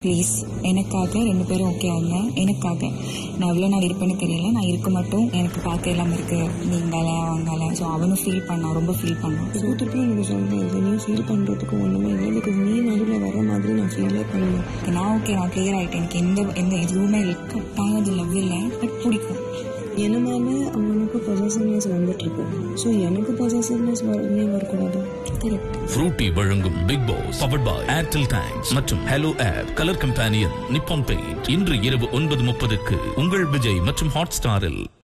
please எனக்காக ரெண்டு பேரும் ஓகே ஆகுங்க எனக்காக நான் எவ்வளோ நாள் இருப்பேன்னு தெரியல நான் இருக்க மட்டும் எனக்கு பார்க்க எல்லாம் இருக்கு நீங்கால அவங்கால ஸோ அவனும் ஃபீல் பண்ணான் ரொம்ப ஃபீல் பண்ணான் இப்போ திருப்பி எனக்கு சொன்னேன் இது நீ ஃபீல் பண்ணுறதுக்கு ஒன்றுமே இல்லை பிகாஸ் நீ நடுவில் வர மாதிரி நான் ஃபீலே பண்ணேன் நான் ஓகே நான் கிளியர் ஆகிட்டேன் எனக்கு எந்த எந்த எதுவுமே இல்லை கட்டாயம் அது லவ் இல்லை பட் பிடிக்கும் என்ன மேலே அவனுக்கு பொசசிவ்னஸ் வந்துட்டு இருக்கு ஸோ எனக்கு பொசசிவ்னஸ் வரவே வரக்கூடாது கரெக்ட் ஃப்ரூட்டி வழங்கும் Bigg Boss powered by Airtel thanks மற்றும் hello app colour companion Nippon Paint இன்று இரவு ஒன்பது முப்பதுக்கு உங்கள் விஜய் மற்றும் ஹாட் ஸ்டாரில்